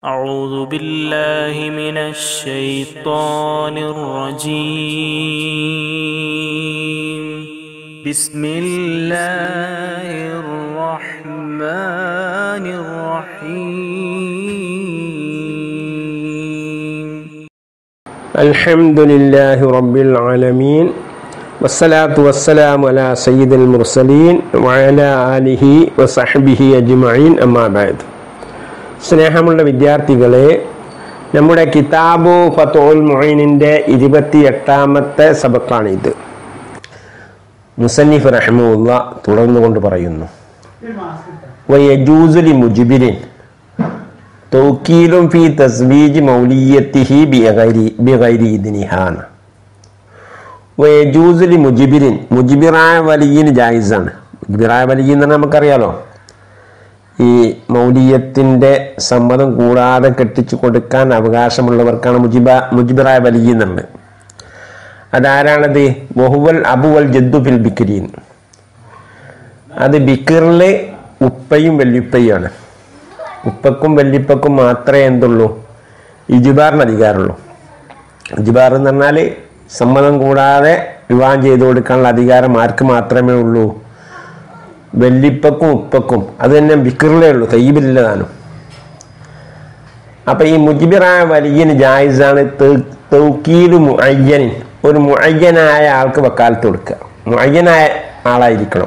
أعوذ بالله من الشيطان الرجيم بسم الله الرحمن الرحيم الحمد لله رب العالمين والصلاة والسلام على سيد المرسلين وعلى آله وصحبه أجمعين أما بعد സ്നേഹമുള്ള വിദ്യാർത്ഥികളെ നമ്മുടെ കിതാബു ഫത്തോൽ മൊയിനിൻ്റെ ഇരുപത്തി എട്ടാമത്തെ സബക്കാണിത് മുസന്നിഫ് റഹ്മുല്ല തുടർന്നുകൊണ്ട് പറയുന്നു വയജൂസുലി മുജിബിരിൻ തൗക്കീലും ഫി തസ്വീജ് മൗലിയത്തിഹി ബിഗൈരി ബിഗൈരി ഇതിനിഹാണ് വയജൂസുലി മുജിബിരിൻ മുജിബിറായ വലിയിന് ജായിസാണ് മുജിബിറായ വലിയ എന്ന് പറഞ്ഞാൽ നമുക്കറിയാലോ ഈ മൗലിയത്തിൻ്റെ സമ്മതം കൂടാതെ കെട്ടിച്ചു കൊടുക്കാൻ അവകാശമുള്ളവർക്കാണ് മുജിബ മുജിബിറായ വലിയ എന്നുള്ളത് അതാരാണത് ബഹുവൽ അബുവൽ ജദ്ദു ഫിൽ ബിക്രീൻ അത് ബിക്കറില് ഉപ്പയും വെല്ലുപ്പയുമാണ് ഉപ്പക്കും വെല്ലിപ്പക്കും മാത്രമേ എന്തുള്ളൂ ഇജുബാറിന് അധികാരമുള്ളൂ ഇജുബാർ എന്ന് പറഞ്ഞാൽ സമ്മതം കൂടാതെ വിവാഹം ചെയ്തു കൊടുക്കാനുള്ള അധികാരം ആർക്ക് മാത്രമേ ഉള്ളൂ വെല്ലിപ്പക്കും ഉപ്പക്കും അത് തന്നെ ബിക്കറിലേ ഉള്ളൂ തയ്യബില്ല താനും അപ്പം ഈ മുജിബിറായ വലിയന് ജായിസാണ് തൗക്കീല് മുഅയ്യനിൻ ഒരു മുഅയ്യനായ ആൾക്ക് വക്കാലത്ത് കൊടുക്കുക മുഅയ്യനായ ആളായിരിക്കണം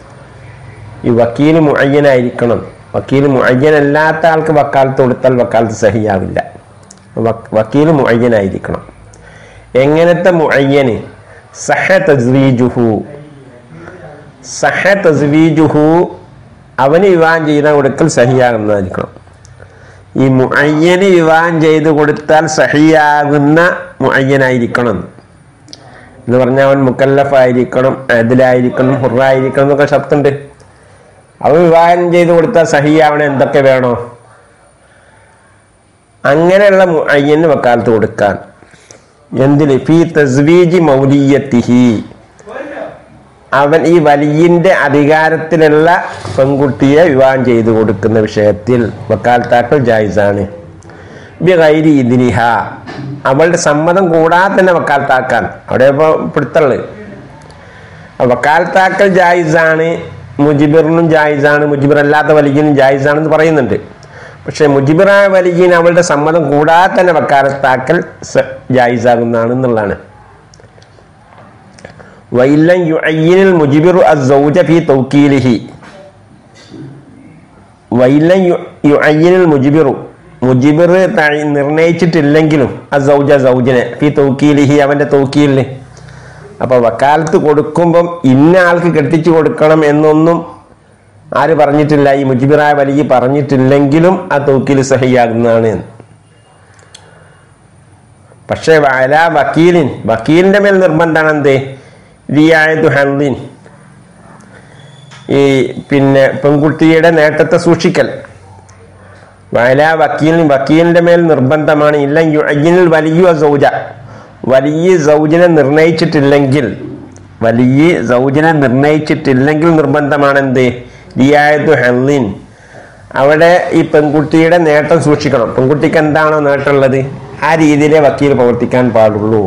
ഈ വക്കീൽ മുഅയ്യനായിരിക്കണം വക്കീൽ മുഅയ്യനല്ലാത്ത ആൾക്ക് വക്കാലത്ത് കൊടുത്താൽ വക്കാലത്ത് സഹിയാവില്ല വക്- വക്കീൽ മുഅയ്യനായിരിക്കണം എങ്ങനത്തെ മുഅയ്യന് സഹ തസ്വീജുഹു സഹ തസ്വീജുഹു അവന് വിവാഹം ചെയ്താൽ കൊടുക്കൽ സഹിയാകുന്നതായിരിക്കണം ഈ മുഅയ്യന് വിവാഹം ചെയ്ത് കൊടുത്താൽ സഹിയാകുന്ന മുഅയ്യനായിരിക്കണം എന്ന് പറഞ്ഞാൽ അവൻ മുക്കല്ലഫായിരിക്കണം അതിലായിരിക്കണം ഹുറായിരിക്കണം എന്നൊക്കെ ശബ്ദമുണ്ട് അവൻ വിവാഹം ചെയ്ത് കൊടുത്താൽ സഹിയാവണം എന്തൊക്കെ വേണോ അങ്ങനെയുള്ള മുഅയ്യന് വക്കാലത്ത് കൊടുക്കാൻ എന്തിന് ഫി തസ്വീജി മൗലിയത്തിഹി അവൻ ഈ വലിയന്റെ അധികാരത്തിലുള്ള പെൺകുട്ടിയെ വിവാഹം ചെയ്തു കൊടുക്കുന്ന വിഷയത്തിൽ വക്കാലത്താക്കൾ ജായിസാണ് ബിഗൈരി ഇതിനിഹ അവളുടെ സമ്മതം കൂടാതെ തന്നെ വക്കാലത്താക്കാൻ അവിടെ ഇപ്പോൾ പിടുത്തള്ളു വക്കാലത്താക്കൽ ജായിസാണ് മുജിബിറിനും ജായിസാണ് മുജിബിർ അല്ലാത്ത വലിയനും ജായിസാണെന്ന് പറയുന്നുണ്ട് പക്ഷെ മുജിബിറായ വലിയന് അവളുടെ സമ്മതം കൂടാതെ തന്നെ വക്കാലത്താക്കൽ സ- ജായിസാകുന്നതാണ് എന്നുള്ളതാണ് വൈലൻ യുഅയ്യിനുൽ മുജിബിറു അസ്സൗജ ഫീ തൗക്കീലിഹി വൈലൻ യു- യുഅയ്യിനുൽ മുജിബിറു മുജിബിർ തഴി- നിർണയിച്ചിട്ടില്ലെങ്കിലും അസൗജ സൗജനെ ഫി തൗക്കീലിഹി അവന്റെ തൗക്കീലിന് അപ്പൊ വക്കാലത്ത് കൊടുക്കുമ്പം ഇന്ന ആൾക്ക് കെട്ടിച്ചു കൊടുക്കണം എന്നൊന്നും ആര് പറഞ്ഞിട്ടില്ല ഈ മുജിബിറായ വലിയ പറഞ്ഞിട്ടില്ലെങ്കിലും ആ തൗക്കീൽ സഹിയാകുന്നതാണ് എന്ന്. പക്ഷേ വല വക്കീലിൻ വക്കീലിന്റെ മേൽ നിർബന്ധമാണ് എന്ത് റിയായതു ഹന്ദിൻ ഈ പിന്നെ പെൺകുട്ടിയുടെ നേട്ടത്തെ സൂക്ഷിക്കൽ വല വക്കീലിൻ വക്കീലിന്റെ മേൽ നിർബന്ധമാണ് ഇല്ല യുഅയ്യിനിൽ വലിയ സൗജ വലിയ സൗജനെ നിർണയിച്ചിട്ടില്ലെങ്കിൽ വലിയ സൗജനെ നിർണയിച്ചിട്ടില്ലെങ്കിൽ നിർബന്ധമാണ് എന്ത് റിയായതു ഹന്ദിൻ അവിടെ ഈ പെൺകുട്ടിയുടെ നേട്ടം സൂക്ഷിക്കണം പെൺകുട്ടിക്ക് എന്താണോ നേട്ടമുള്ളത് ആ രീതിയിലേ വക്കീൽ പ്രവർത്തിക്കാൻ പാടുള്ളൂ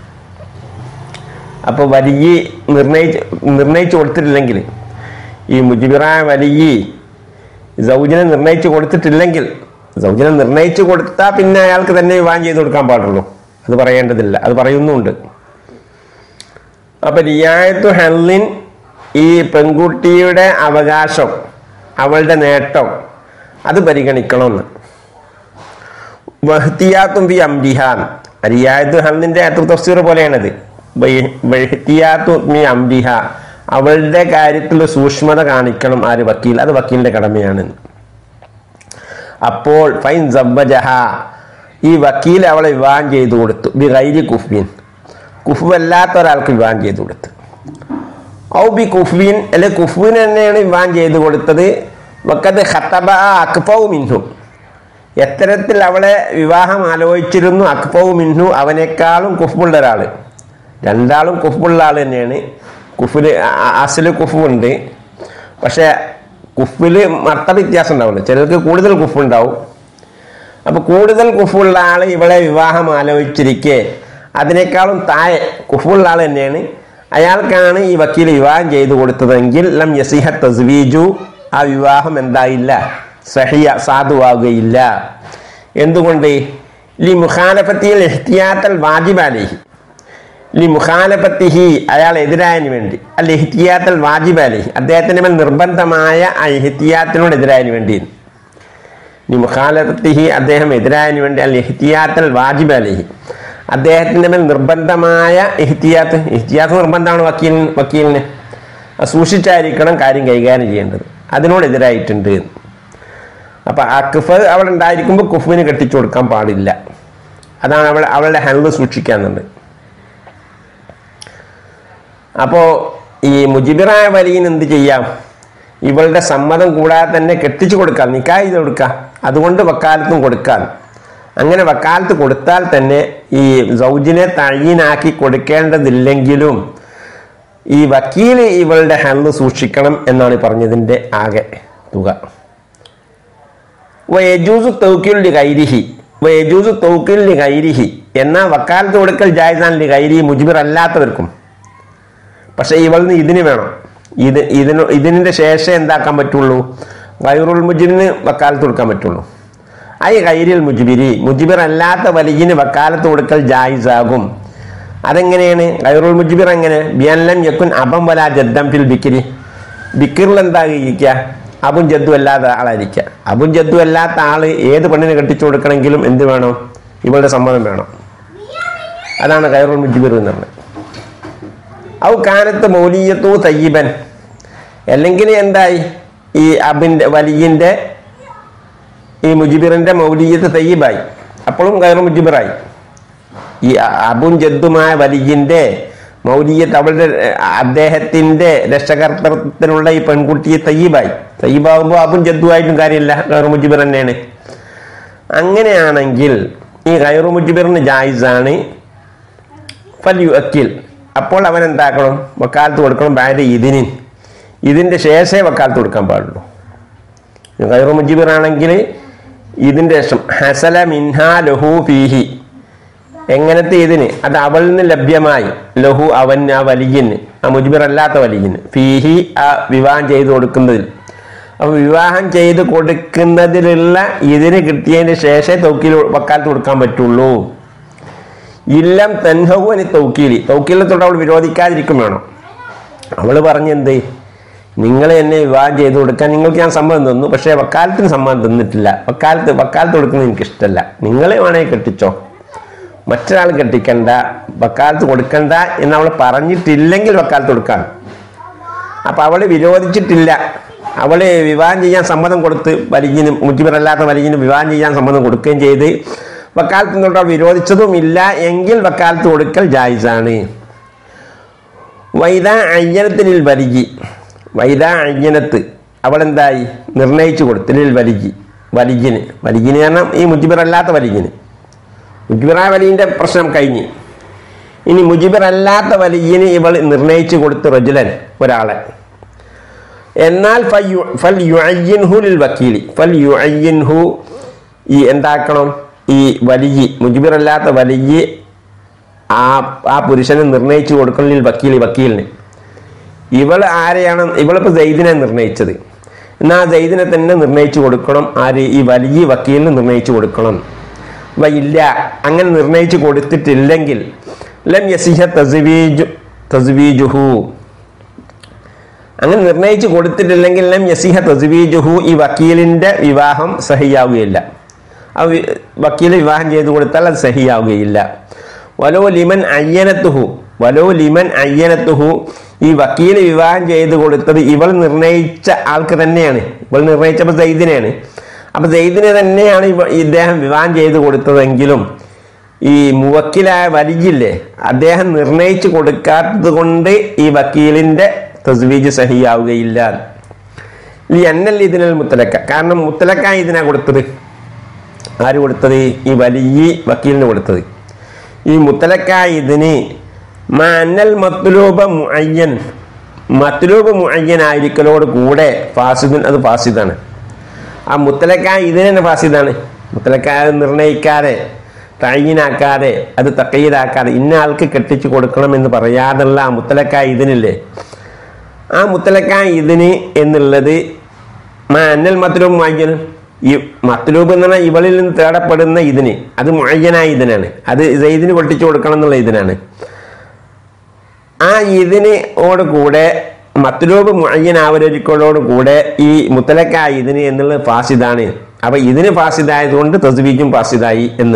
അപ്പോൾ വലിയ നിർണയിച്ച് നിർണയിച്ചു കൊടുത്തിട്ടില്ലെങ്കിൽ ഈ മുജിബിറായ വലിയ സൗജനെ നിർണയിച്ചു കൊടുത്തിട്ടില്ലെങ്കിൽ സൗജനെ നിർണയിച്ചു കൊടുത്താൽ പിന്നെ അയാൾക്ക് തന്നെ വിവാഹം ചെയ്ത് കൊടുക്കാൻ പാടുള്ളൂ അത് പറയേണ്ടതില്ല അത് പറയുന്നുമുണ്ട് അപ്പൊ റിയായത്തു ഹെല്ലിൻ ഈ പെൺകുട്ടിയുടെ അവകാശം അവളുടെ നേട്ടം അത് പരിഗണിക്കണമെന്ന് വഹ്തിയാത്തും ബി അംബിഹാൻ റിയായത്തു ഹെല്ലിന്റെ തഫ്സീർ പോലെയാണത് വഹ്തിയാത്തു ബി അംബിഹ അവളുടെ കാര്യത്തിൽ സൂക്ഷ്മത കാണിക്കണം ആര് വക്കീൽ അത് വക്കീലിന്റെ കടമയാണ് അപ്പോൾ ഫൈൻ സബ്ബജഹ ഈ വക്കീൽ അവളെ വിവാഹം ചെയ്തു കൊടുത്തു ബി ഗൈരി കുഫ്ബിൻ കുഫുവല്ലാത്ത ഒരാൾക്ക് വിവാഹം ചെയ്തു കൊടുത്തു ഔ ബി കുഫ്ബിൻ അല്ലെ കുഫുവിന് തന്നെയാണ് വിവാഹം ചെയ്തു കൊടുത്തത് വക്കത് ഖത്തബ അക്ഫൗ മിൻഹു എത്തരത്തിൽ അവളെ വിവാഹം ആലോചിച്ചിരുന്നു അക്ഫൗ മിൻഹു അവനേക്കാളും കുഫുള്ള ഒരാൾ രണ്ടാളും കുഫുള്ള ആൾ തന്നെയാണ് കുഫിൽ അസല് കുഫുണ്ട് പക്ഷേ കുഫിൽ മർത്ത വ്യത്യാസം ഉണ്ടാവില്ല ചിലർക്ക് കൂടുതൽ കുഫ് ഉണ്ടാവും അപ്പൊ കൂടുതൽ കുഫുള്ള ആള് ഇവളെ വിവാഹം ആലോചിച്ചിരിക്കെ അതിനേക്കാളും താഴെ കുഫുള്ള ആൾ തന്നെയാണ് അയാൾക്കാണ് ഈ വക്കീൽ വിവാഹം ചെയ്തു കൊടുത്തതെങ്കിൽ ലം യസിഹ തസ്വീജു ആ വിവാഹം എന്തായില്ല സഹിയ സാധുവാകുകയില്ല എന്തുകൊണ്ട് ലി മുഖാലഫത്തിയിൽ എഹ്തിയാത്തൽ വാജിബാലേഹി ലി മുഖാലഫത്തിഹി അയാൾ എതിരായതിനു വേണ്ടി അല്ല എഹ്തിയാത്തൽ വാജിബാലേഹി അദ്ദേഹത്തിന് മേൽ നിർബന്ധമായ ആ എഹ്തിയാത്തിനോട് എതിരായതിനു വേണ്ടി ലി മുഖാലഫത്തിഹി അദ്ദേഹം എതിരായതിനു വേണ്ടി അൽ എഹ്തിയാത്തൽ വാജിബാലേഹി അദ്ദേഹത്തിൻ്റെ മേൽ നിർബന്ധമായ ഇഹ്തിയാത്ത് ഇഹ്തിയാത്ത് നിർബന്ധമാണ് വക്കീൽ വക്കീലിന് അത് സൂക്ഷിച്ചായിരിക്കണം കാര്യം കൈകാര്യം ചെയ്യേണ്ടത് അതിനോടെതിരായിട്ടുണ്ട് അപ്പം ആ കുഫ് അവിടെ ഉണ്ടായിരിക്കുമ്പോൾ കുഫിന് കെട്ടിച്ചു കൊടുക്കാൻ പാടില്ല അതാണ് അവൾ അവളുടെ ഹെൽത്ത് സൂക്ഷിക്കാന്നുണ്ട് അപ്പോൾ ഈ മുജിബിറായ വലിയന് എന്ത് ചെയ്യാം ഇവളുടെ സമ്മതം കൂടാതെ തന്നെ കെട്ടിച്ചു കൊടുക്കാം നിക്കാഹ് ചെയ്ത് കൊടുക്കാം അതുകൊണ്ട് വക്കാലത്തും കൊടുക്കാം അങ്ങനെ വക്കാലത്ത് കൊടുത്താൽ തന്നെ ഈ സൗജിനെ തഴീനാക്കി കൊടുക്കേണ്ടതില്ലെങ്കിലും ഈ വക്കീൽ ഇവളുടെ ഹെൽത്ത് സൂക്ഷിക്കണം എന്നാണ് ഈ പറഞ്ഞതിൻ്റെ ആകെ തുക വയജൂസു തൗക്കിൽ കൈരിഹി വയജൂസു തൗക്കിൽ കൈരിഹി എന്നാൽ വക്കാലത്ത് കൊടുക്കൽ ജായസാൻ ലി കൈരി മുജിബിർ അല്ലാത്തവർക്കും പക്ഷേ ഇവളിന് ഇതിന് വേണം ഇത് ഇതിന് ഇതിൻ്റെ ശേഷം എന്താക്കാൻ പറ്റുള്ളൂ വൈറുൽ മുജിബിന് വക്കാലത്ത് കൊടുക്കാൻ പറ്റുള്ളൂ ഐ കൈരിൽ മുജിബിരി മുജിബിർ അല്ലാത്ത വലിയന് വക്കാലത്ത് കൊടുക്കൽ ജായിസാകും അതെങ്ങനെയാണ് ഗൈറുൽ മുജിബിർ എങ്ങനെ ബിയല്ലം യക്കുൻ അബം വല ജദ്ദം ഫിൽ ബിക്കിരി ബിക്കിറിൽ എന്താ ഇരിക്കുക അബും ജദ്ദു അല്ലാത്ത ആളായിരിക്കുക അബും ജദ്ദു അല്ലാത്ത ആള് ഏത് പെണ്ണിനെ കെട്ടിച്ചു കൊടുക്കണമെങ്കിലും എന്ത് വേണം ഇവളുടെ സമ്മതം വേണം അതാണ് ഗൈറുൽ മുജിബിർ എന്ന് പറഞ്ഞത് ഔ കാനത്ത് മൗലിയത്തു തയ്യബൻ അല്ലെങ്കിൽ എന്തായി ഈ അബിൻ്റെ വലിയൻ്റെ ഈ മുജിബിറിൻ്റെ മൗലിയത്ത് തയ്യബായി അപ്പോഴും ഗൈറു മുജിബിറായി ഈ അ- അബും ജദ്ദുമായ വലിയൻ്റെ മൗലിയത്ത് അവളുടെ ഏർ, അദ്ദേഹത്തിൻ്റെ രക്ഷകർത്തൃത്വത്തിനുള്ള ഈ പെൺകുട്ടിയെ തയ്യബായി തയ്യബാകുമ്പോൾ അബും ജദ്ദുവായിട്ടും കാര്യമില്ല ഗൈറു മുജിബിർ തന്നെയാണ് അങ്ങനെയാണെങ്കിൽ ഈ ഗൈറു മുജിബിറിന് ജായിസാണ് ഫല്യു അക്കിൽ അപ്പോൾ അവൻ എന്താക്കണം വക്കാലത്ത് കൊടുക്കണം ബാഡ് ഇതിന് ഇതിൻ്റെ ശേഷമേ വക്കാലത്ത് കൊടുക്കാൻ പാടുള്ളൂ ഗൈറു മുജിബിർ ആണെങ്കിൽ ഇതിൻ്റെ ശേഷം ഹസല മിൻഹാ ലഹു ഫീഹി എങ്ങനത്തെ ഇതിന് അത് അവളിൽ നിന്ന് ലഭ്യമായി ലഹു അവൻ ആ വലിയന് ആ മുജിബിർ അല്ലാത്ത വലിയന് ഫീഹി ആ വിവാഹം ചെയ്തു കൊടുക്കുന്നതിൽ അപ്പോൾ വിവാഹം ചെയ്ത് കൊടുക്കുന്നതിലുള്ള ഇതിന് കിട്ടിയതിന് ശേഷമേ തൗക്കീൽ വക്കാലത്ത് കൊടുക്കാൻ പറ്റുള്ളൂ ഇല്ലം തെൻഹുവിന് തൗക്കീലി തൗക്കീലത്തോട് അവൾ വിരോധിക്കാതിരിക്കും വേണം അവൾ പറഞ്ഞെന്ത് നിങ്ങൾ എന്നെ വിവാഹം ചെയ്തു കൊടുക്കാൻ നിങ്ങൾക്ക് ഞാൻ സമ്മതം തന്നു പക്ഷേ വക്കാലത്തിന് സമ്മതം തന്നിട്ടില്ല വക്കാലത്ത് വക്കാലത്ത് കൊടുക്കുന്നത് എനിക്ക് ഇഷ്ടമല്ല നിങ്ങളെ വേണമെങ്കിൽ കെട്ടിച്ചോ മറ്റൊരാൾ കെട്ടിക്കണ്ട വക്കാലത്ത് കൊടുക്കണ്ട എന്ന് അവൾ പറഞ്ഞിട്ടില്ലെങ്കിൽ വക്കാലത്ത് കൊടുക്കാൻ അപ്പം അവൾ വിരോധിച്ചിട്ടില്ല അവള് വിവാഹം ചെയ്യാൻ സമ്മതം കൊടുത്ത് വലിയനും മുജിബിറല്ലാത്ത വലിയനും വിവാഹം ചെയ്യാൻ സമ്മതം കൊടുക്കുകയും ചെയ്ത് വക്കാലത്ത് നിന്നോട്ട് അവൾ വിരോധിച്ചതും ഇല്ല എങ്കിൽ വക്കാലത്ത് കൊടുക്കൽ ജായിസാണ് വൈദ അയ്യനത്തിനിൽ വലിജി വൈദ അയ്യനത്ത് അവളെന്തായി നിർണയിച്ചു കൊടുത്തിനിൽ വലിജി വലിജിന് വലിജിന് കാരണം ഈ മുജിബിറല്ലാത്ത വലിജിന് മുജിബിറ വലിൻ്റെ പ്രശ്നം കഴിഞ്ഞ് ഇനി മുജിബിർ അല്ലാത്ത വലിയന് ഇവൾ നിർണയിച്ചു കൊടുത്തു റജുലൻ ഒരാളെ എന്നാൽ ഫയു- ഫൽ യുഅയ്യിൻഹു ലിൽ വക്കീലി ഫൽ യുഅയ്യിൻഹു ഈ എന്താക്കണം ഈ വലിയ മുജിബിർ അല്ലാത്ത വലിയ ആ ആ പുരുഷനെ നിർണയിച്ചു കൊടുക്കണം ലിൽ വക്കീലി വക്കീലിന് ഇവൾ ആരെയാണ് ഇവളിപ്പോൾ ജയ്ദിനെ നിർണയിച്ചത് എന്നാൽ ആ ജയ്ദിനെ തന്നെ നിർണയിച്ചു കൊടുക്കണം ആര് ഈ വലിയ വക്കീലിന് നിർണയിച്ചു കൊടുക്കണം വ ഇല്ല അങ്ങനെ നിർണയിച്ചു കൊടുത്തിട്ടില്ലെങ്കിൽ ലം യസിഹ തസ്വീജു തസ്വീജുഹു അങ്ങനെ നിർണയിച്ചു കൊടുത്തിട്ടില്ലെങ്കിൽ ലം യസിഹ തസ്വീജുഹു ഈ വക്കീലിൻ്റെ വിവാഹം സഹിയാവുകയില്ല ആ വി- വക്കീൽ വിവാഹം ചെയ്തു കൊടുത്താൽ അത് സഹിയാവുകയില്ല വലോ ലിമൻ അയ്യനത്തുഹു വലോ ലിമൻ അയ്യനത്തുഹു ഈ വക്കീൽ വിവാഹം ചെയ്തു കൊടുത്തത് ഇവൾ നിർണയിച്ച ആൾക്ക് തന്നെയാണ് ഇവൾ നിർണയിച്ചപ്പോൾ സൈദിനെയാണ് അപ്പൊ സൈദിനെ തന്നെയാണ് ഇവ ഇദ്ദേഹം വിവാഹം ചെയ്തു കൊടുത്തതെങ്കിലും ഈ മുവക്കിലായ വലിയില്ലേ അദ്ദേഹം നിർണയിച്ചു കൊടുക്കാത്തത് കൊണ്ട് ഈ വക്കീലിന്റെ തസ്വീജ് സഹിയാവുകയില്ല ഈ എന്നൽ ഇതിനൽ മുത്തലക്ക കാരണം മുത്തലക്ക ഇതിനാ കൊടുത്തത് ആര് കൊടുത്തത് ഈ വലിയ വക്കീലിന് കൊടുത്തത് ഈ മുത്തലക്ക ഇതിന് മന്നൽ മത്തുലൂബ മുഅയ്യൻ മത്തുലൂബ് മുഅയ്യൻ ആയിരിക്കലോട് കൂടെ ഫാസിദുൻ അത് ഫാസിദാണ് ആ മുത്തലക്ക ഇതിന് തന്നെ ഫാസിദാണ് മുത്തലക്കാതെ നിർണയിക്കാതെ തഴീനാക്കാതെ അത് തക്കീതാക്കാതെ ഇന്ന ആൾക്ക് കെട്ടിച്ചു കൊടുക്കണമെന്ന് പറയാതുള്ള ആ മുത്തലക്കായ ഇതിനില്ലേ ആ മുത്തലക്കായ ഇതിന് എന്നുള്ളത് മാ അന്നൽ മത്ലൂബ് മുഅയ്യനും ഈ മത്ലൂബ് എന്ന് പറഞ്ഞാൽ ഇവളിൽ നിന്ന് തേടപ്പെടുന്ന ഇതിന് അത് മുഅയ്യനായ ഇതിനാണ് അത് ഇതിന് കൊട്ടിച്ചു കൊടുക്കണം എന്നുള്ള ഇതിനാണ് ആ ഇതിന് ഓട് കൂടെ മത്ലൂബ് മുഅയ്യനാവലോട് കൂടെ ഈ മുത്തലക്കായ ഇതിന് എന്നുള്ളത് ഫാസിദാണ് അപ്പൊ ഇതിന് ഫാസിദായതുകൊണ്ട് തസ്ബീജും ഫാസിദായി എന്ന്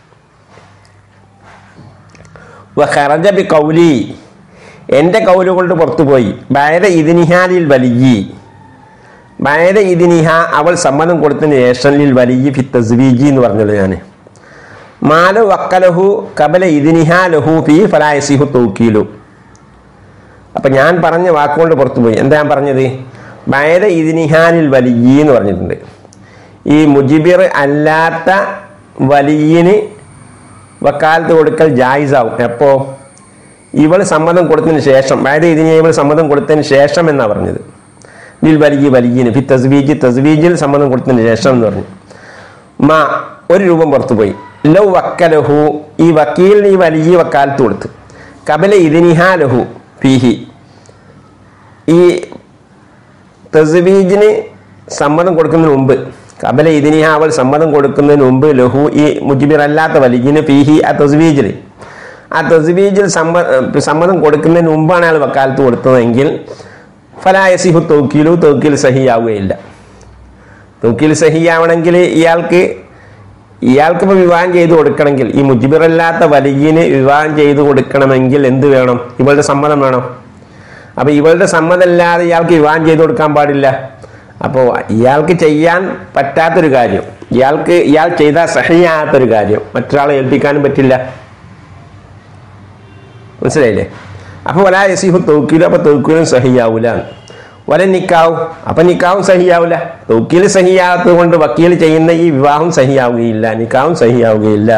വഖറജ ബി കൗലി എൻ്റെ കൗല് കൊണ്ട് പുറത്തുപോയി ബയര ഇതിനിഹാലിൽ വലിയി ബയര ഇതിനിഹ അവൾ സമ്മതം കൊടുത്തതിന് ശേഷം ലിൽ വലിയി ഫി തസ്ബീജി എന്ന് പറഞ്ഞല്ലോ ഞാൻ മാലു വക്കലഹു കബല ഇതിനിഹ ലഹു ഫി ഫലായസിഹു തൗക്കീലു അപ്പൊ ഞാൻ പറഞ്ഞ വാക്കുകൊണ്ട് പുറത്തുപോയി എന്താ ഞാൻ പറഞ്ഞത് ബയര ഇതിനിഹാനിൽ വലിയി എന്ന് പറഞ്ഞിട്ടുണ്ട് ഈ മുജിബിർ അല്ലാത്ത വലിയിന് വക്കാലത്ത് കൊടുക്കൽ ജായിസാവും എപ്പോ ഇവൾ സമ്മതം കൊടുത്തതിന് ശേഷം അതായത് ഇതിന് ഇവൾ സമ്മതം കൊടുത്തതിന് ശേഷം എന്നാ പറഞ്ഞത് ലിൽ വലിയ വലിയന് ഫി തസ്ബീജ് തസ്ബീജിൽ സമ്മതം കൊടുത്തതിന് ശേഷം എന്ന് പറഞ്ഞു മാ ഒരു രൂപം പുറത്തു പോയി ലൗ വക്കലഹു ഈ വക്കീലിന് ഈ വലിയ വക്കാലത്ത് കൊടുത്തു കബല ഇതിനിഹാ ലഹു ഫീഹി ഈ തസ്ബീജിന് സമ്മതം കൊടുക്കുന്നതിന് മുമ്പ് കബല ഇതിനിഹ അവൾ സമ്മതം കൊടുക്കുന്നതിന് മുമ്പ് ലഹു ഈ മുജിബിർ അല്ലാത്ത വലിജിന് ഫീഹി ആ തസ്ബീജിൽ ആ തസ്ബീജിൽ സമ്മ സമ്മതം കൊടുക്കുന്നതിന് മുമ്പാണ് അയാൾ വക്കാലത്ത് കൊടുത്തതെങ്കിൽ ഫലായസിഹു തൗക്കീലു തൗക്കീൽ സഹിയാവുകയില്ല തൗക്കീൽ സഹിയാവണമെങ്കിൽ ഇയാൾക്ക് ഇയാൾക്ക് ഇപ്പോൾ വിവാഹം ചെയ്ത് കൊടുക്കണമെങ്കിൽ ഈ മുജിബിറല്ലാത്ത വലിയന് വിവാഹം ചെയ്ത് കൊടുക്കണമെങ്കിൽ എന്ത് വേണം ഇവളുടെ സമ്മതം വേണം അപ്പോൾ ഇവളുടെ സമ്മതമില്ലാതെ ഇയാൾക്ക് വിവാഹം ചെയ്ത് കൊടുക്കാൻ പാടില്ല അപ്പോൾ ഇയാൾക്ക് ചെയ്യാൻ പറ്റാത്തൊരു കാര്യം ഇയാൾക്ക് ഇയാൾ ചെയ്താൽ സഹിയാത്തൊരു കാര്യം മറ്റൊരാളെ ഏൽപ്പിക്കാനും പറ്റില്ല മനസ്സിലായില്ലേ അപ്പോൾ വല യസീഹു തൗക്കീലും അപ്പോൾ തൗക്കീലും സഹിയാവൂല വല നിക്കാവും അപ്പം നിക്കാവും സഹിയാവില്ല തൗക്കീൽ സഹിയാകാത്തത് കൊണ്ട് വക്കീൽ ചെയ്യുന്ന ഈ വിവാഹം സഹിയാവുകയില്ല നിക്കാവും സഹിയാവുകയില്ല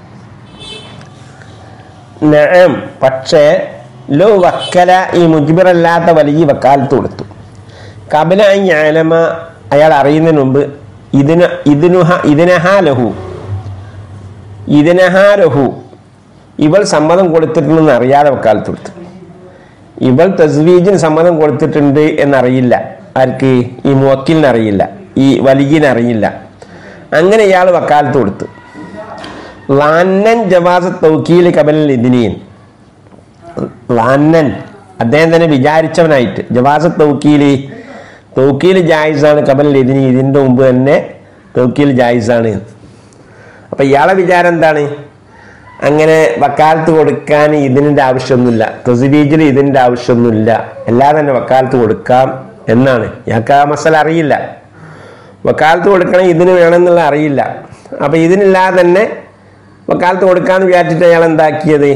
നഅം പക്ഷേ ലോ വക്കല ഈ മുജ്ബിറല്ലാത്ത വലിയ വക്കാലത്ത് കൊടുത്തു കബല ഞാലമ അയാൾ അറിയുന്നതിന് മുമ്പ് ഇതിന് ഇതിനുഹ ഇതിനഹാ ലഹു ഇതിനഹാ ലഹു ഇവൾ സമ്മതം കൊടുത്തിട്ടുണ്ടെന്ന് അറിയാതെ വക്കാലത്ത് കൊടുത്തു ഇവൾ തസ്വീജിന് സമ്മതം കൊടുത്തിട്ടുണ്ട് എന്നറിയില്ല ആർക്ക് ഈ മുവക്കിലിന് അറിയില്ല ഈ വലിയന് അറിയില്ല അങ്ങനെ ഇയാൾ വക്കാലത്ത് കൊടുത്തു ലാന്നൻ ജവാസ തൗക്കീൽ കബലിൽ ഇതിനീൻ ലാന്നൻ അദ്ദേഹം തന്നെ വിചാരിച്ചവനായിട്ട് ജവാസ തൗക്കീല് തൗക്കീൽ ജായിസാണ് കബലിൽ ഇതിന് ഇതിൻ്റെ മുമ്പ് തന്നെ തൗക്കീൽ ജായിസാണ് അപ്പൊ ഇയാളെ വിചാരം എന്താണ് അങ്ങനെ വക്കാലത്ത് കൊടുക്കാൻ ഇതിൻ്റെ ആവശ്യമൊന്നുമില്ല തസ്ബീജിൽ ഇതിൻ്റെ ആവശ്യമൊന്നുമില്ല അല്ലാതെ തന്നെ വക്കാലത്ത് കൊടുക്കാം എന്നാണ് ഇയാൾക്ക് ആ മസല അറിയില്ല വക്കാലത്ത് കൊടുക്കണം ഇതിന് വേണമെന്നുള്ള അറിയില്ല അപ്പം ഇതിനില്ലാതെ തന്നെ വക്കാലത്ത് കൊടുക്കാന്ന് വിചാരിച്ചിട്ട് അയാൾ എന്താക്കിയത്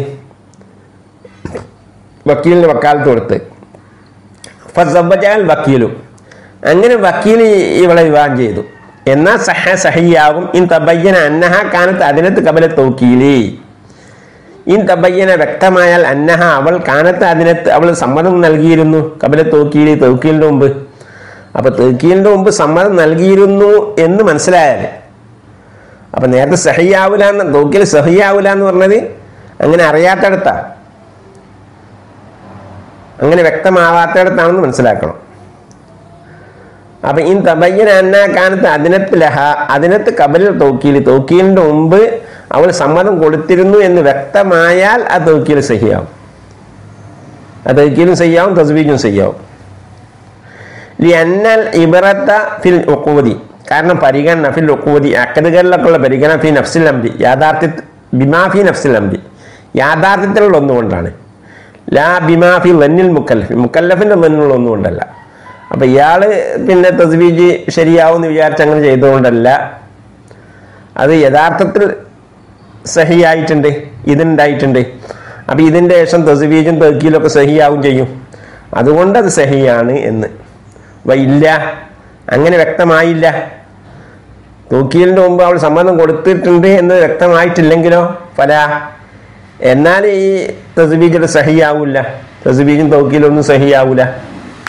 വക്കീലിന് വക്കാലത്ത് കൊടുത്ത് ഫസബജാൽ വക്കീലും അങ്ങനെ വക്കീൽ ഇവളെ വിവാഹം ചെയ്തു എന്നാൽ സഹ സഹിയാകും ഇൻ തബയ്യന അന്നഹ കാനത്ത് അതിനത്ത് കബല തൗക്കീലി ഇൻ തബയ്യന വ്യക്തമായാൽ അന്നഹ അവൾ കാനത്ത് അതിനത്ത് അവൾ സമ്മതം നൽകിയിരുന്നു കബല തൗക്കീലി തൗക്കീലിന്റെ മുമ്പ് അപ്പൊ തൗക്കീലിന്റെ മുമ്പ് സമ്മതം നൽകിയിരുന്നു എന്ന് മനസ്സിലായാൽ അപ്പൊ നേരത്തെ സഹിയാവൂല എന്ന് തൗക്കീൽ സഹിയാവൂല എന്ന് പറഞ്ഞത് അങ്ങനെ അറിയാത്തടത്താ അങ്ങനെ വ്യക്തമാവാത്തടത്താണെന്ന് മനസ്സിലാക്കണം അപ്പൊ ഇൻ തബയ്യന അന്ന കാനത്ത് അതിനത്ത് ലഹ അതിനത്ത് കബലിൽ തൗക്കീൽ തൗക്കീലിന്റെ മുമ്പ് അവൾ സമ്മതം കൊടുത്തിരുന്നു എന്ന് വ്യക്തമായാൽ ആ തൗക്കീൽ സഹിയാവും ആ തൗക്കീലും സഹിയാവും തസ്ബീജും സഹിയാവും ലി അന്നൽ ഇബറത്ത ഫിൽ ഒക്കുവതി കാരണം പരിഗണന ഫിൽ ഒക്കുവതി അക്കതുകളിലൊക്കെ ഉള്ള പരിഗണന ഫി നഫ്സിൽ അമ്പി യാഥാർത്ഥ്യ ബിമാഫി നഫ്സിൽ അമ്പി യാഥാർത്ഥ്യത്തിലുള്ള ഒന്നുകൊണ്ടാണ് ലാ ബിമാഫി ലന്നിൽ മുക്കല്ലഫ് മുക്കല്ലഫിന്റെ ലന്നുള്ള ഒന്നുകൊണ്ടല്ല അപ്പൊ ഇയാള് പിന്നെ തസ്ബീജ് ശരിയാവും എന്ന് വിചാരിച്ച് അങ്ങനെ ചെയ്തുകൊണ്ടല്ല അത് യഥാർത്ഥത്തിൽ സഹിയായിട്ടുണ്ട് ഇതുണ്ടായിട്ടുണ്ട് അപ്പൊ ഇതിന്റെ ശേഷം തസ്ബീജും തെക്കീലൊക്കെ സഹിയാവും ചെയ്യും അതുകൊണ്ട് അത് സഹിയാണ് എന്ന് അപ്പൊ ഇല്ല അങ്ങനെ വ്യക്തമായില്ല തൂക്കീലിന്റെ മുമ്പ് അവൾ സമ്മതം കൊടുത്തിട്ടുണ്ട് എന്ന് വ്യക്തമായിട്ടില്ലെങ്കിലോ ഫല എന്നാൽ ഈ തസ്ബീജിന്റെ സഹിയാവൂല തസ്ബീജും തൗക്കീലൊന്നും സഹിയാവൂല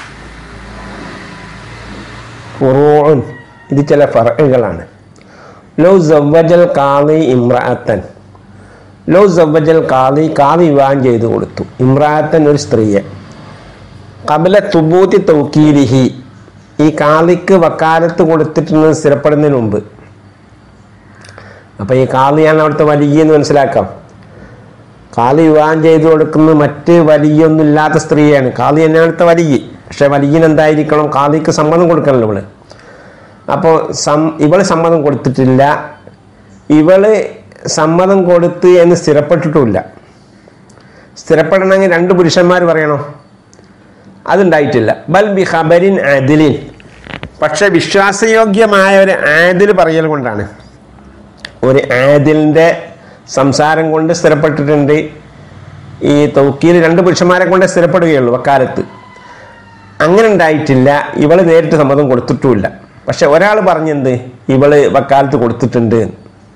ഫുറൂഉൻ ഇത് ചില ഫറകളാണ് ലോ സവ്വജൽ കാളി ഇമ്രാത്തൻ ലോ സവ്വജൽ കാളി കാളി വിവാഹം ചെയ്തു കൊടുത്തു ഇമ്രാത്തൻ ഒരു സ്ത്രീയെ കബല തുബൂത്തി തൗക്കീലിഹി ഈ കാളിക്ക് വക്കാലത്ത് കൊടുത്തിട്ടുള്ളത് സ്ഥിരപ്പെടുന്നതിന് മുമ്പ് അപ്പം ഈ കാളിയാണ് അവിടുത്തെ വലിയ എന്ന് മനസ്സിലാക്കാം കാളി വിവാഹം ചെയ്തു കൊടുക്കുന്നത് മറ്റ് വലിയൊന്നും ഇല്ലാത്ത സ്ത്രീയാണ് കാളി തന്നെയാണ് അവിടുത്തെ വലിയ പക്ഷെ വലിയന് എന്തായിരിക്കണം കാളിക്ക് സമ്മതം കൊടുക്കണല്ലോ ഇവള് അപ്പോൾ സം ഇവള് സമ്മതം കൊടുത്തിട്ടില്ല ഇവള് സമ്മതം കൊടുത്ത് എന്ന് സ്ഥിരപ്പെട്ടിട്ടുമില്ല സ്ഥിരപ്പെടണമെങ്കിൽ രണ്ട് പുരുഷന്മാർ പറയണോ അതുണ്ടായിട്ടില്ല ബൽ ബി ഖബരിൻ ആദിലിൻ പക്ഷെ വിശ്വാസയോഗ്യമായ ഒരു ആദിൽ പറയൽ കൊണ്ടാണ് ഒരു ആദിലിൻ്റെ സംസാരം കൊണ്ട് സ്ഥിരപ്പെട്ടിട്ടുണ്ട് ഈ തൗക്കീൽ രണ്ട് പുരുഷന്മാരെ കൊണ്ട് സ്ഥിരപ്പെടുകയുള്ളൂ വക്കാലത്ത് അങ്ങനെ ഉണ്ടായിട്ടില്ല ഇവള് നേരിട്ട് സമ്മതം കൊടുത്തിട്ടുമില്ല പക്ഷെ ഒരാൾ പറഞ്ഞെന്ത് ഇവള് വക്കാലത്ത് കൊടുത്തിട്ടുണ്ട് എന്ന്.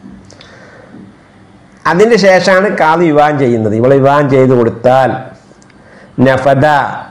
അതിന് ശേഷമാണ് കാളി വിവാഹം ചെയ്യുന്നത് ഇവള് വിവാഹം ചെയ്ത് കൊടുത്താൽ നഫദ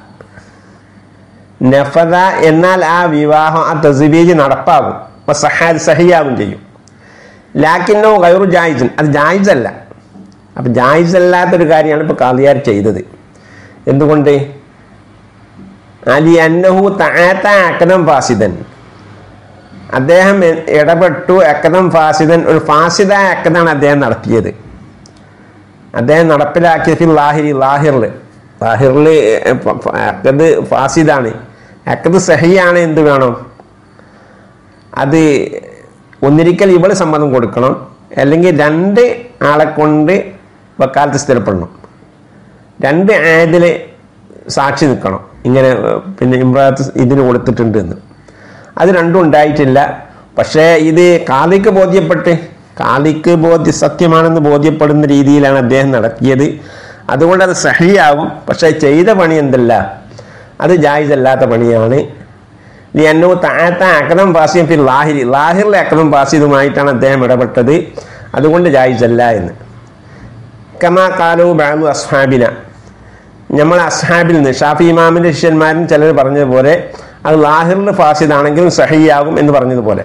നഫദ എന്നാൽ ആ വിവാഹം ആ തസ്ബീജ് നടപ്പാകും അപ്പൊ സഹാ സഹിയാവും ചെയ്യും ലാക്കിന്നോ ഗൈറു ജായിസൻ അത് ജായിസല്ല അപ്പം ജായിസ് അല്ലാത്തൊരു കാര്യമാണ് ഇപ്പോൾ കാളിയാർ ചെയ്തത് എന്തുകൊണ്ട് അലി അന്നഹു താത്ത അക്കദം ഫാസിദൻ അദ്ദേഹം എ- ഇടപെട്ടു അക്കദം ഫാസിദൻ ഒരു ഫാസിദായ അക്കദാണ് അദ്ദേഹം നടത്തിയത് അദ്ദേഹം നടപ്പിലാക്കിയ ഫിൽ ലാഹിരി ലാഹിറിൽ ലാഹിറിൽ അക്കത് ഫാസിദാണ് അക്കത് സഹിയാണ് എന്ത് വേണം അത് ഒന്നിരിക്കൽ ഇവള് സമ്മതം കൊടുക്കണം അല്ലെങ്കിൽ രണ്ട് ആളെ കൊണ്ട് വക്കാലത്ത് സ്ഥിരപ്പെടണം രണ്ട് ആയതിൽ സാക്ഷി നിൽക്കണം ഇങ്ങനെ ഏർ, പിന്നെ ഇമ്രാത്ത് ഇതിന് കൊടുത്തിട്ടുണ്ട് എന്ന് അത് രണ്ടും ഉണ്ടായിട്ടില്ല പക്ഷേ ഇത് കാലിക്ക് ബോധ്യപ്പെട്ട് കാലിക്ക് ബോധ്യ സത്യമാണെന്ന് ബോധ്യപ്പെടുന്ന രീതിയിലാണ് അദ്ദേഹം നടത്തിയത് അതുകൊണ്ട് അത് സഹിയാകും പക്ഷേ ചെയ്ത പണി എന്തല്ല അത് ജായിസല്ലാത്ത പണിയാണ് ലിയന്നു താത്ത അക്കദം ഫാസിയും ഫിൽ ലാഹിരി ലാഹിറിലെ അക്കദം ഫാസിദുമായിട്ടാണ് അദ്ദേഹം ഇടപെട്ടത് അതുകൊണ്ട് ജായിസല്ല എന്ന് കമാ കാലു ബാലു അസ്ഹാബിന നമ്മൾ അസ്ഹാബിൽ നിന്ന് ഷാഫി ഇമാമിൻ്റെ ശിഷ്യന്മാരും ചിലർ പറഞ്ഞതുപോലെ അത് ലാഹിറിൽ ഫാസിദാണെങ്കിലും സഹിയാകും എന്ന് പറഞ്ഞതുപോലെ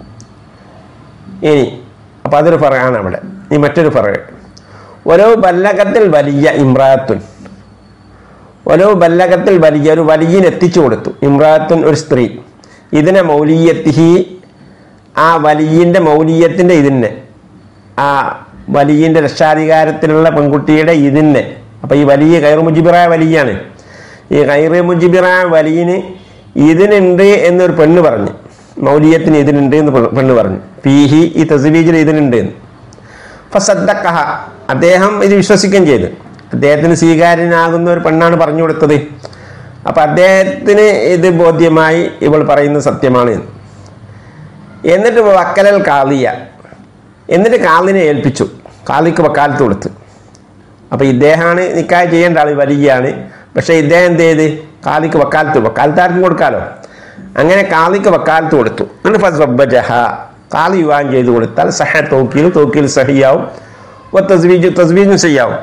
ഇനി അപ്പം അതൊരു ഫറാണ് അവിടെ ഈ മറ്റൊരു ഫറ ഓരോ ബല്ലകത്തിൽ വലിയ ഇമ്രാത്തുൻ ഓരോ ബല്ലകത്തിൽ വലിയ ഒരു വലിയന് എത്തിച്ചു കൊടുത്തു ഇമ്രാത്തുൻ ഒരു സ്ത്രീ ഇതിനെ മൗലീയത്തിഹി ആ വലിയൻ്റെ മൗലീയത്തിൻ്റെ ഇതിനെ ആ വലിയൻ്റെ രക്ഷാധികാരത്തിലുള്ള പെൺകുട്ടിയുടെ ഇതിനെ അപ്പം ഈ വലിയ കയർ മുജിബിറായ വലിയാണ് ഈ കയർ മുജിബിറായ വലിയന് ഇതിനുണ്ട് എന്നൊരു പെണ്ണ് പറഞ്ഞു മൗലിയത്തിന് ഇതിനുണ്ട് എന്ന് പെ- പെണ്ണ് പറഞ്ഞു പീഹി ഈ തസ്വീജിൽ ഇതിനുണ്ട് എന്ന് ഫസദ്ദക്കഹ അദ്ദേഹം ഇത് വിശ്വസിക്കുകയും ചെയ്തു അദ്ദേഹത്തിന് സ്വീകാര്യനാകുന്ന ഒരു പെണ്ണാണ് പറഞ്ഞു കൊടുത്തത് അപ്പം അദ്ദേഹത്തിന് ഇത് ബോധ്യമായി ഇവൾ പറയുന്നത് സത്യമാണ് എന്ന് എന്നിട്ട് വക്കലൽ കാളിയ എന്നിട്ട് കാളിനെ ഏൽപ്പിച്ചു കാളിക്ക് വക്കാലത്ത് കൊടുത്ത് അപ്പോൾ ഇദ്ദേഹമാണ് നിക്കായ ചെയ്യേണ്ട ആൾ വലിയാണ് പക്ഷേ ഇദ്ദേഹം എന്ത് ചെയ്ത് കാളിക്ക് വക്കാലത്ത് വക്കാലത്ത് ആർക്കും കൊടുക്കാലോ അങ്ങനെ കാളിക്ക് വക്കാലത്ത് കൊടുത്തു എന്നിട്ട് ഫസ്ബജഹ കാളി വിവാഹം ചെയ്ത് കൊടുത്താൽ സഹ തോക്കിയിൽ തോക്കിയിൽ സഹിയാവും ഒ തസ്ബീജ് തസ്ബീജും ചെയ്യാവും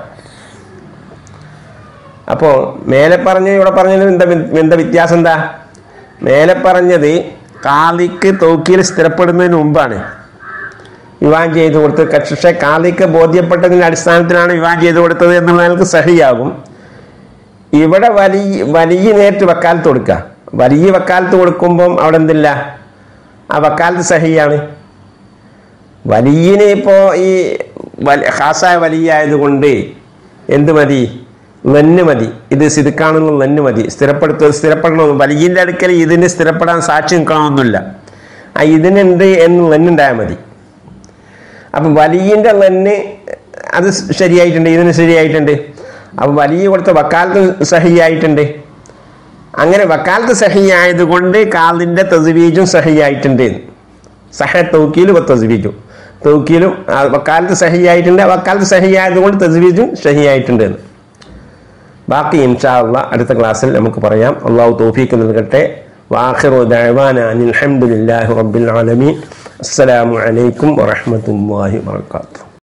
അപ്പോൾ മേലെ പറഞ്ഞ ഇവിടെ പറഞ്ഞതിന് എന്താ വ്യ- എന്താ വ്യത്യാസം എന്താ മേലെ പറഞ്ഞത് കാളിക്ക് തോക്കിയിൽ സ്ഥിരപ്പെടുന്നതിന് മുമ്പാണ് വിവാഹം ചെയ്തു കൊടുത്തത് പക്ഷേ കാളിക്ക് ബോധ്യപ്പെട്ടതിൻ്റെ അടിസ്ഥാനത്തിലാണ് വിവാഹം ചെയ്തു കൊടുത്തത് എന്നുള്ളതിനക്ക് സഹിയാകും ഇവിടെ വലിയ വലിയ നേരിട്ട് വക്കാലത്ത് കൊടുക്കുക വലിയ വക്കാലത്ത് കൊടുക്കുമ്പം അവിടെ എന്തില്ല ആ വക്കാലത്ത് സഹിയാണ് വലിയന് ഇപ്പോൾ ഈ വലി ഖാസായ വലിയ ആയതുകൊണ്ട് എന്ത് മതി ലെന്ന് മതി ഇത് സിതുക്കാണെന്ന് ലെന്ന് മതി സ്ഥിരപ്പെടുത്ത സ്ഥിരപ്പെടണമെന്ന് വലിയൻ്റെ അടുക്കൽ ഇതിന് സ്ഥിരപ്പെടാൻ സാക്ഷി നിൽക്കണമെന്നില്ല ആ ഇതിനുണ്ട് എന്ന് ലെന്നുണ്ടായാൽ മതി അപ്പം വലിയൻ്റെ ലെന്ന് അത് ശരിയായിട്ടുണ്ട് ഇതിന് ശരിയായിട്ടുണ്ട് അപ്പം വലിയ കൊടുത്ത വക്കാലത്ത് സഹിയായിട്ടുണ്ട് അങ്ങനെ വക്കാലത്ത് സഹിയായതുകൊണ്ട് കാലിൻ്റെ തസ്വീജും സഹിയായിട്ടുണ്ട് സഹ തൗക്കീലും തസ്വീജും തൗക്കീലും ആ വക്കാലത്ത് സഹിയായിട്ടുണ്ട് വക്കാലത്ത് സഹിയായതുകൊണ്ട് തസ്വീജും സഹിയായിട്ടുണ്ട് എന്ന് ബാക്കി ഇൻഷാ അള്ളാ അടുത്ത ക്ലാസ്സിൽ നമുക്ക് പറയാം അള്ളാഹു തൗഫീക്ക് നൽകട്ടെ വാഖിറു ദഅവാന അനിൽ ഹംദുലില്ലാഹി റബ്ബിൽ ആലമീൻ അസ്സലാമു അലൈക്കും വറഹ്മത്തുള്ളാഹി വബറകാതുഹു